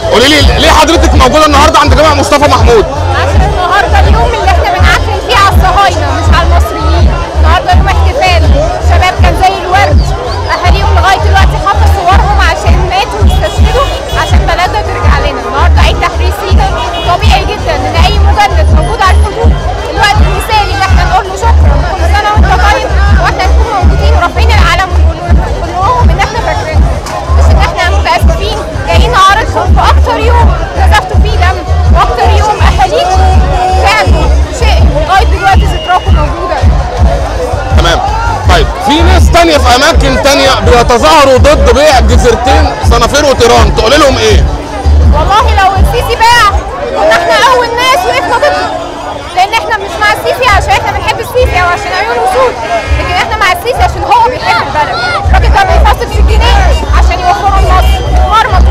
قولي لي ليه حضرتك موجوده النهارده عند جامع مصطفى محمود عشان النهارده اليوم اللي احنا بنعفن فيه على الصهاينه مش على المصريين النهارده يوم احتفال شباب كان زي الورد اهاليهم لغايه دلوقتي حاطه صورهم عشان ماتوا واستشهدوا عشان بلدنا ترجع لنا النهارده عيد تحرير سينا طبيعي جدا ان اي مجند موجود على الحدود الوقت المثالي ان احنا نقول له شكرا كل سنه وانت طيب واحنا نكون موجودين ورافعين العلم ونقول نقول لهم ان احنا فاكرين مش ان احنا متاسفين جايين نعارضكم في اكتر يوم نزفتوا فيه دم واكتر يوم اهاليكم تعبوا شقيوا لغايه دلوقتي ذكراكم موجوده تمام طيب في ناس تانية في اماكن تانية بيتظاهروا ضد بيع جزيرتين صنافير وتيران تقولي لهم ايه والله لو السيسي باع كنا احنا اول ناس وقفنا ضده لان احنا مش مع السيسي عشان احنا بنحب السيسي او عشان عيون وسود لكن احنا مع السيسي عشان هو بيحب البلد الراجل ده بيفصل في الجنيه عشان يوفروا لمصر مرمط